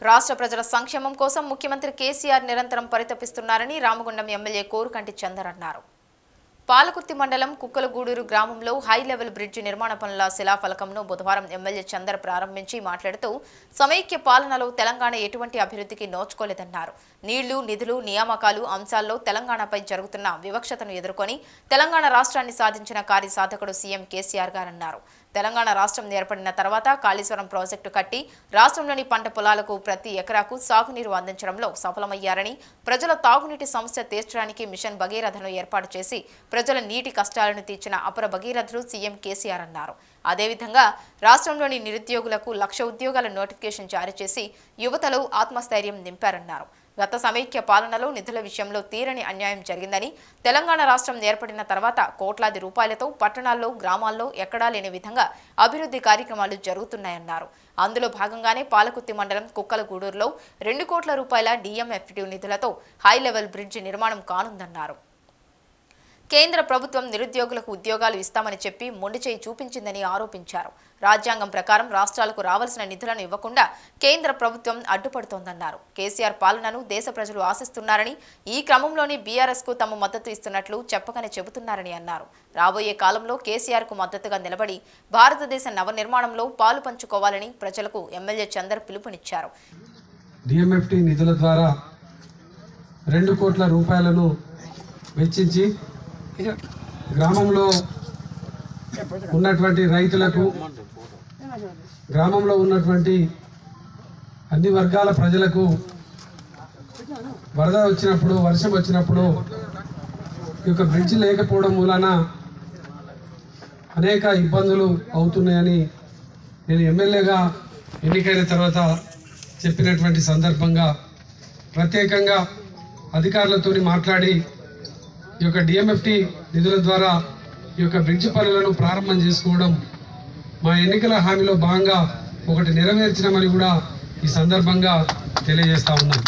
రాష్ట్ర ప్రజల సంక్షేమం కోసం ముఖ్యమంత్రి కేసీఆర్ నిరంతరం పరితపిస్తున్నారని రామగుండం ఎమ్మెల్యే కోరుకంటి చందర్ అన్నారు పాలకుర్తి మండలం కుక్కలగూడూరు గ్రామంలో హై లెవెల్ బ్రిడ్జి నిర్మాణ పనుల శిలాఫలకంను బుధవారం ఎమ్మెల్యే చందర్ ప్రారంభించి మాట్లాడుతూ సమైక్య పాలనలో తెలంగాణ ఎటువంటి అభివృద్ధికి నోచుకోలేదన్నారు నీళ్లు నిధులు నియామకాలు అంశాల్లో తెలంగాణపై జరుగుతున్న వివక్షతను ఎదుర్కొని తెలంగాణ రాష్ట్రాన్ని సాధించిన కార్యసాధకుడు సీఎం కేసీఆర్ గారన్నారు తెలంగాణ రాష్ట్రం ఏర్పడిన తర్వాత కాళేశ్వరం ప్రాజెక్టు కట్టి రాష్ట్రంలోని పంట పొలాలకు ప్రతి ఎకరాకు సాగునీరు అందించడంలో సఫలమయ్యారని ప్రజల తాగునీటి సమస్య తీర్చడానికి మిషన్ భగీరథను ఏర్పాటు చేసి ప్రజల నీటి కష్టాలను తీర్చిన అపర భగీరథుడు సీఎం కేసీఆర్ అన్నారు అదేవిధంగా రాష్ట్రంలోని నిరుద్యోగులకు లక్ష ఉద్యోగాల నోటిఫికేషన్ జారీ చేసి యువతలో ఆత్మస్థైర్యం నింపారన్నారు గత సమైక్య పాలనలో నిధుల విషయంలో తీరని అన్యాయం జరిగిందని తెలంగాణ రాష్ట్రం ఏర్పడిన తర్వాత కోట్లాది రూపాయలతో పట్టణాల్లో గ్రామాల్లో ఎక్కడా లేని విధంగా అభివృద్ధి కార్యక్రమాలు జరుగుతున్నాయన్నారు అందులో భాగంగానే పాలకుత్తి మండలం కుక్కలగూడూరులో రెండు కోట్ల రూపాయల డిఎంఎఫ్టి నిధులతో హై లెవెల్ బ్రిడ్జి నిర్మాణం కానుందన్నారు కేంద్ర ప్రభుత్వం నిరుద్యోగులకు ఉద్యోగాలు ఇస్తామని చెప్పి మొండి చేయి చూపించిందని ఆరోపించారు రాజ్యాంగం ప్రకారం రాష్ట్రాలకు రావాల్సిన నిధులను ఇవ్వకుండా కేంద్ర ప్రభుత్వం అడ్డుపడుతోందన్నారు కేసీఆర్ పాలనను దేశ ప్రజలు ఆశిస్తున్నారని ఈ క్రమంలోనే బీఆర్ఎస్ కు తమ మద్దతు ఇస్తున్నట్లు చెప్పకనే చెబుతున్నారని అన్నారు రాబోయే కాలంలో కేసీఆర్ కు మద్దతుగా నిలబడి భారతదేశ నవనిర్మాణంలో పాలు పంచుకోవాలని ప్రజలకు ఎమ్మెల్యే చందర్ పిలుపునిచ్చారు డిఎంఎఫ్టి నిధుల ద్వారా రెండు కోట్ల రూపాయలను వెచ్చించి గ్రామంలో ఉన్నటువంటి రైతులకు గ్రామంలో ఉన్నటువంటి అన్ని వర్గాల ప్రజలకు వరద వచ్చినప్పుడు వర్షం వచ్చినప్పుడు ఈ యొక్క బ్రిడ్జ్ లేకపోవడం మూలన అనేక ఇబ్బందులు అవుతున్నాయని నేను ఎమ్మెల్యేగా ఎన్నికైన తర్వాత చెప్పినటువంటి సందర్భంగా ప్రత్యేకంగా అధికారులతో మాట్లాడి ఈ యొక్క డిఎంఎఫ్టి నిధుల ద్వారా ఈ యొక్క బ్రిడ్జ్ పనులను ప్రారంభం చేసుకోవడం మా ఎన్నికల హామీలో భాగంగా ఒకటి నెరవేర్చినామని కూడా ఈ సందర్భంగా తెలియజేస్తా ఉన్నాం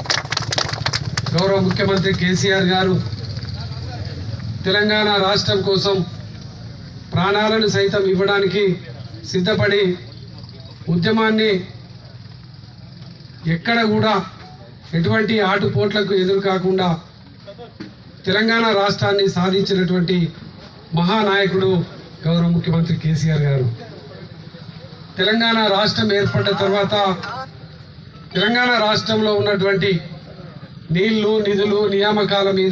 గౌరవ ముఖ్యమంత్రి కేసీఆర్ గారు తెలంగాణ రాష్ట్రం కోసం ప్రాణాలను సైతం ఇవ్వడానికి సిద్ధపడి ఉద్యమాన్ని ఎక్కడ కూడా ఎటువంటి ఆటుపోట్లకు ఎదురు కాకుండా తెలంగాణ రాష్ట్రాన్ని సాధించినటువంటి మహానాయకుడు గౌరవ ముఖ్యమంత్రి కేసీఆర్ గారు తెలంగాణ రాష్ట్రం ఏర్పడ్డ తర్వాత తెలంగాణ రాష్ట్రంలో ఉన్నటువంటి నీళ్లు నిధులు నియామకాల మీద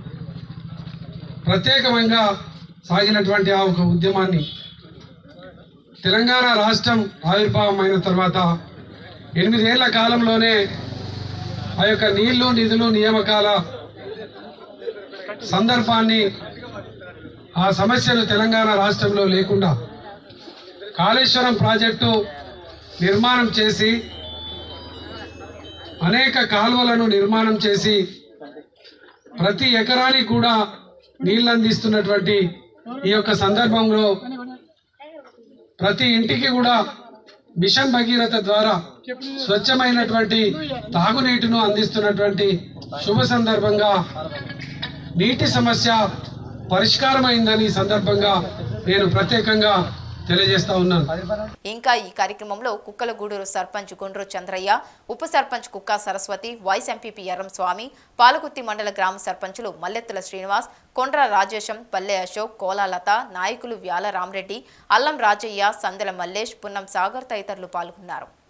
ప్రత్యేకంగా సాగినటువంటి ఆ ఒక ఉద్యమాన్ని తెలంగాణ రాష్ట్రం ఆవిర్భావం అయిన తర్వాత ఎనిమిదేళ్ల కాలంలోనే ఆ యొక్క నీళ్లు నిధులు నియామకాల సందర్భాన్ని ఆ సమస్యను తెలంగాణ రాష్ట్రంలో లేకుండా కాళేశ్వరం ప్రాజెక్టు నిర్మాణం చేసి అనేక కాలువలను నిర్మాణం చేసి ప్రతి ఎకరానికి కూడా నీళ్ళు అందిస్తున్నటువంటి ఈ యొక్క సందర్భంలో ప్రతి ఇంటికి కూడా మిషన్ భగీరథ ద్వారా స్వచ్ఛమైనటువంటి తాగునీటిను అందిస్తున్నటువంటి శుభ సందర్భంగా నీటి సమస్య పరిష్కారమైందని ఈ సందర్భంగా నేను ప్రత్యేకంగా తెలియజేస్తా ఉన్నాను ఇంకా ఈ కార్యక్రమంలో కుక్కలగూడూరు సర్పంచ్ గుండ్రు చంద్రయ్య ఉప సర్పంచ్ కుక్కా సరస్వతి వైస్ ఎంపీపీ ఎర్రం స్వామి పాలకుత్తి మండల గ్రామ సర్పంచులు మల్లెత్తుల శ్రీనివాస్ కొండ్ర రాజేశం పల్లె అశోక్ కోలాలత నాయకులు వ్యాల రామరెడ్డి అల్లం రాజయ్య సందెల మల్లేష్ పున్నం సాగర్ తదితరులు పాల్గొన్నారు